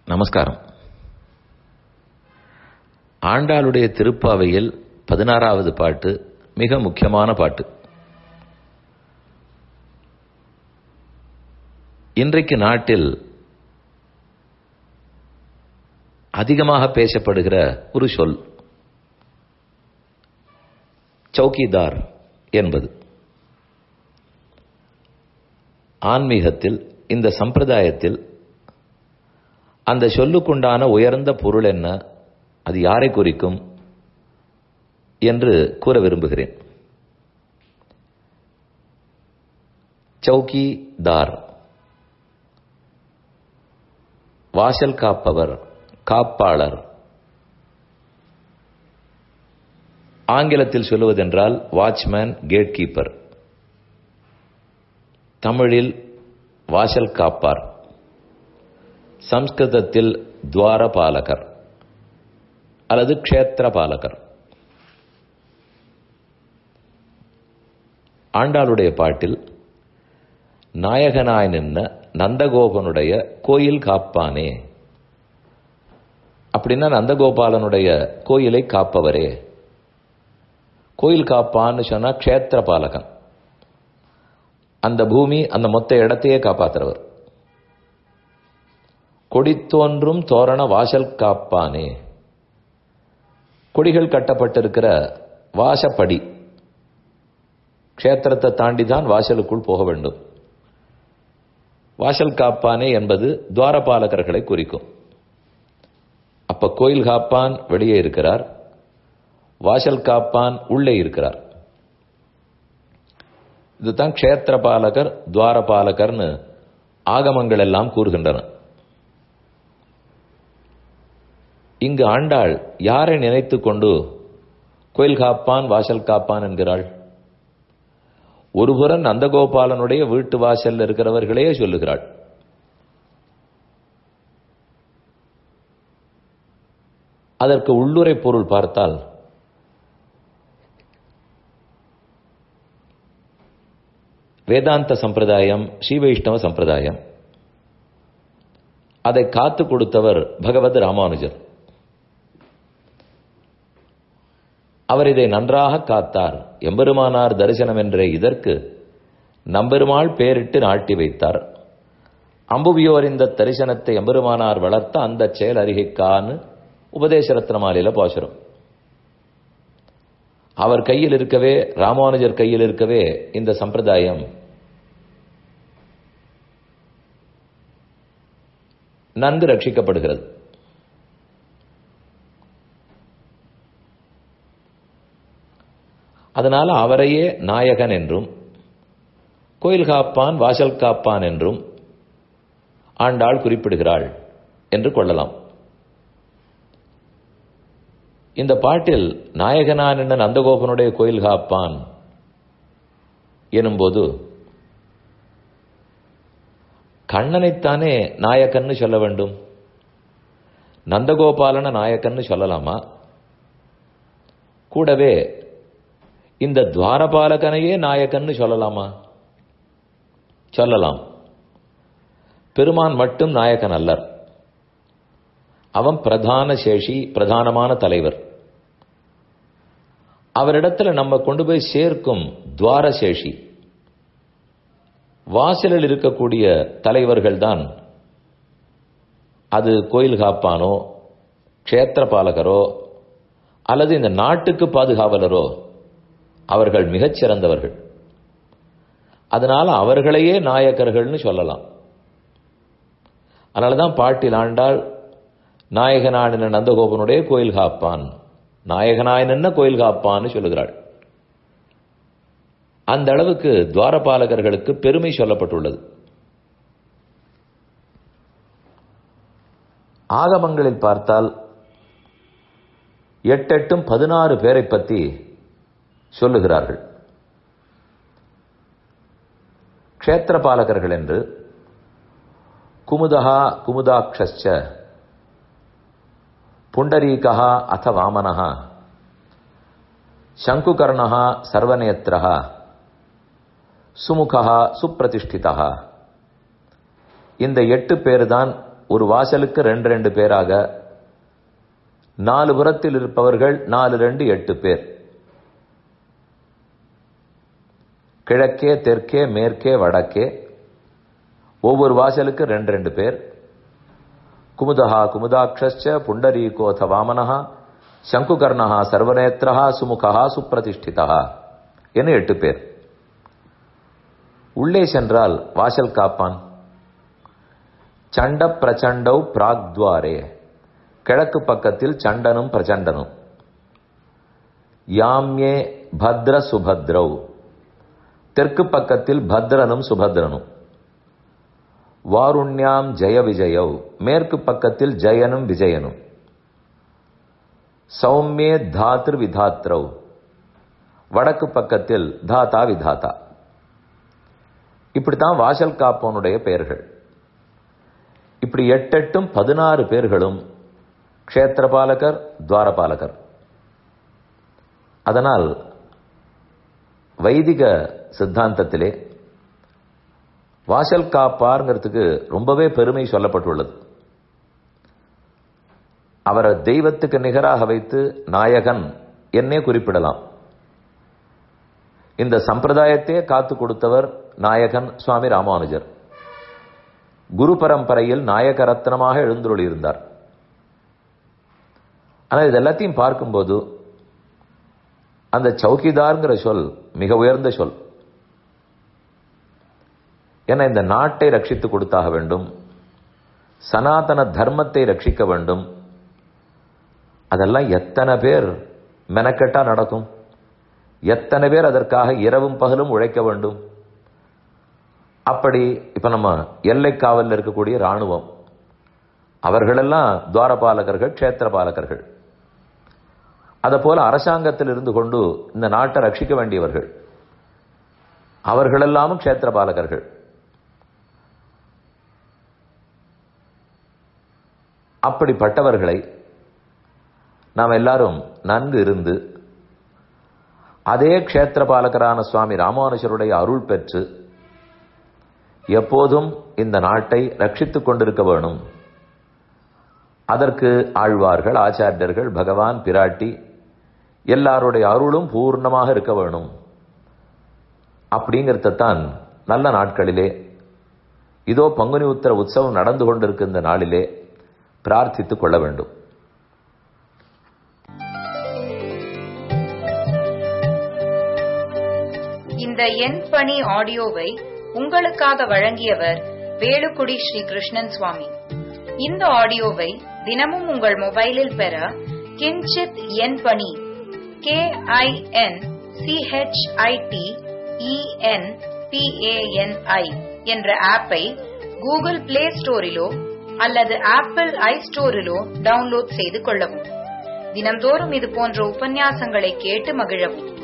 நமஸ்காரம் ஆண்டாளுடைய திருப்பாவையில் பதினாறாவது பாட்டு மிக முக்கியமான பாட்டு இன்றைக்கு நாட்டில் அதிகமாக பேசப்படுகிற ஒரு சொல் சௌக்கிதார் என்பது ஆன்மீகத்தில் இந்த சம்பிரதாயத்தில் அந்த சொல்லுக்குண்டான உயர்ந்த பொருள் என்ன அது யாரை குறிக்கும் என்று கூற விரும்புகிறேன் சௌக்கி தார் வாசல் காப்பவர் காப்பாளர் ஆங்கிலத்தில் சொல்லுவதென்றால் வாட்ச்மேன் கேட் கீப்பர் தமிழில் வாசல் காப்பார் சம்ஸ்கிருதத்தில் துவாரபாலகர் அல்லது க்ஷேத்திரபாலகர் ஆண்டாளுடைய பாட்டில் நாயகனாய் நின்ன நந்தகோபனுடைய கோயில் காப்பானே அப்படின்னா நந்தகோபாலனுடைய கோயிலை காப்பவரே கோயில் காப்பான்னு சொன்னா க்ஷேத்திரபாலகன் அந்த பூமி அந்த மொத்த இடத்தையே காப்பாத்துறவர் கொடி தோன்றும் தோரண வாசல் காப்பானே கொடிகள் கட்டப்பட்டிருக்கிற வாசப்படி க்ஷேத்திரத்தை தாண்டி தான் வாசலுக்குள் போக வேண்டும் வாசல் காப்பானே என்பது துவாரபாலகர்களை குறிக்கும் அப்ப கோயில் காப்பான் வெளியே இருக்கிறார் வாசல் காப்பான் உள்ளே இருக்கிறார் இதுதான் க்ஷேத்திரபாலகர் துவாரபாலகர்னு ஆகமங்கள் எல்லாம் கூறுகின்றன இங்கு ஆண்டாள் யாரை நினைத்து கொண்டு கோயில் காப்பான் வாசல் காப்பான் என்கிறாள் ஒருபுறம் நந்தகோபாலனுடைய வீட்டு வாசல்ல இருக்கிறவர்களே சொல்லுகிறாள் அதற்கு உள்ளுரை பொருள் பார்த்தால் வேதாந்த சம்பிரதாயம் ஸ்ரீவைஷ்ணவ சம்பிரதாயம் அதை காத்து கொடுத்தவர் பகவத் ராமானுஜர் அவர் இதை நன்றாக காத்தார் எம்பெருமானார் தரிசனம் என்ற இதற்கு நம்பெருமாள் பேரிட்டு நாட்டி வைத்தார் அம்புவியோர் இந்த தரிசனத்தை எம்பெருமானார் வளர்த்த அந்த செயல் அறிகைக்கான்னு உபதேச ரத்னமாலையில பாசுரம் அவர் கையில் இருக்கவே ராமானுஜர் கையில் இருக்கவே இந்த சம்பிரதாயம் நன்கு ரட்சிக்கப்படுகிறது அதனால அவரையே நாயகன் என்றும் கோயில் காப்பான் வாசல் காப்பான் என்றும் ஆண்டாள் குறிப்பிடுகிறாள் என்று கொள்ளலாம் இந்த பாட்டில் நாயகனான் என்ன நந்தகோபனுடைய கோயில் காப்பான் எனும்போது கண்ணனைத்தானே நாயக்கன்னு சொல்ல வேண்டும் நந்தகோபாலன நாயக்கன்னு சொல்லலாமா கூடவே இந்த துவாரபாலகனையே நாயக்கன்னு சொல்லலாமா சொல்லலாம் பெருமான் மட்டும் நாயக்கன் அல்லர் அவன் பிரதான சேஷி பிரதானமான தலைவர் அவரிடத்துல நம்ம கொண்டு போய் சேர்க்கும் துவாரசேஷி வாசலில் இருக்கக்கூடிய தலைவர்கள் தான் அது கோயில் காப்பானோ க்ஷேத்திர பாலகரோ அல்லது இந்த நாட்டுக்கு பாதுகாவலரோ அவர்கள் மிகச் சிறந்தவர்கள் அதனால அவர்களையே நாயக்கர்கள்னு சொல்லலாம் அதனாலதான் பாட்டில் ஆண்டாள் நாயகனான நந்தகோபனுடைய கோயில் காப்பான் நாயகனாய் நின்ன கோயில் காப்பான்னு சொல்லுகிறாள் அந்த அளவுக்கு துவாரபாலகர்களுக்கு பெருமை சொல்லப்பட்டுள்ளது ஆகமங்களில் பார்த்தால் எட்டெட்டும் பதினாறு பேரை பற்றி சொல்லுகிறார்கள் க்ஷேத்திரபாலகர்கள் என்று குமுதா குமுதாட்ச புண்டரீகா அத வாமனஹா சங்குகர்ணா சர்வநேத்திரா சுமுகா சுப்பிரதிஷ்டிதா இந்த எட்டு பேர் தான் ஒரு வாசலுக்கு ரெண்டு ரெண்டு பேராக நாலு புறத்தில் இருப்பவர்கள் நாலு ரெண்டு எட்டு பேர் கிழக்கே தெற்கே மேற்கே வடக்கே ஒவ்வொரு வாசலுக்கு ரெண்டு ரெண்டு பேர் குமுதஹா குமுதாட்ச புண்டரீகோத வாமனஹா சங்குகர்ணஹா சர்வநேத்திரஹா சுமுகஹா சுப்பிரதிஷ்டிதா என எட்டு பேர் உள்ளே சென்றால் வாசல் காப்பான் சண்ட பிரச்சண்டவ் பிராக்துவாரே கிழக்கு பக்கத்தில் சண்டனும் பிரச்சண்டனும் யாம்யே பத்ர சுபத்ரவ் தெற்கு பக்கத்தில் பத்ரனும் சுபத்ரனும் வாருண்யாம் ஜெய விஜயவ் மேற்கு பக்கத்தில் ஜெயனும் விஜயனும் சௌமியே தாத்ரு விதாத்ரவ் வடக்கு பக்கத்தில் தாத்தா விதாத்தா இப்படித்தான் வாசல் காப்பவனுடைய பெயர்கள் இப்படி எட்டெட்டும் பதினாறு பேர்களும் க்ஷேத்திரபாலகர் துவாரபாலகர் அதனால் வைதிக சித்தாந்தத்திலே வாசல் காப்பாருங்கிறதுக்கு ரொம்பவே பெருமை சொல்லப்பட்டுள்ளது அவரை தெய்வத்துக்கு நிகராக வைத்து நாயகன் என்னே குறிப்பிடலாம் இந்த சம்பிரதாயத்தையே காத்து கொடுத்தவர் நாயகன் சுவாமி ராமானுஜர் குரு பரம்பரையில் நாயக ரத்னமாக எழுந்துள்ளி இருந்தார் ஆனால் இது எல்லாத்தையும் பார்க்கும்போது அந்த சௌக்கிதார்ங்கிற சொல் மிக உயர்ந்த சொல் ஏன்னா இந்த நாட்டை ரட்சித்து கொடுத்தாக வேண்டும் சனாதன தர்மத்தை ரட்சிக்க வேண்டும் அதெல்லாம் எத்தனை பேர் மெனக்கெட்டா நடக்கும் எத்தனை பேர் அதற்காக இரவும் பகலும் உழைக்க வேண்டும் அப்படி இப்ப நம்ம எல்லை காவலில் இருக்கக்கூடிய ராணுவம் அவர்களெல்லாம் துவாரபாலகர்கள் க்ஷேத்திரபாலகர்கள் அதை போல அரசாங்கத்தில் இருந்து கொண்டு இந்த நாட்டை ரட்சிக்க வேண்டியவர்கள் அவர்களெல்லாமும் க்ஷேத்திரபாலகர்கள் அப்படிப்பட்டவர்களை நாம் எல்லாரும் நன்கு இருந்து அதே க்ஷேத்திரபாலகரான சுவாமி ராமானுஜருடைய அருள் பெற்று எப்போதும் இந்த நாட்டை ரட்சித்துக் கொண்டிருக்க வேணும் அதற்கு ஆழ்வார்கள் ஆச்சாரியர்கள் பகவான் பிராட்டி எல்லாருடைய அருளும் பூர்ணமாக இருக்க வேணும் அப்படிங்கிறதான் நல்ல நாட்களிலே இதோ பங்குனி உத்தர உற்சவம் நடந்து கொண்டிருக்கின்ற இந்த நாளிலே பிரார்த்தித்துக் கொள்ள வேண்டும் இந்த என் பணி ஆடியோவை உங்களுக்காக வழங்கியவர் வேலுக்குடி ஸ்ரீ கிருஷ்ணன் சுவாமி இந்த ஆடியோவை தினமும் உங்கள் மொபைலில் பெற கிஞ்சித் என் பணி கே ஐ என் சிஹெச்ஐடி இஎன் பிஏஎன்ஐ என்ற ஆப்பை கூகுள் பிளே ஸ்டோரிலோ அல்லது ஆப்பிள் ஐ ஸ்டோரிலோ டவுன்லோட் செய்து கொள்ளவும் தினம்தோறும் இது போன்ற உபன்யாசங்களை கேட்டு மகிழவும்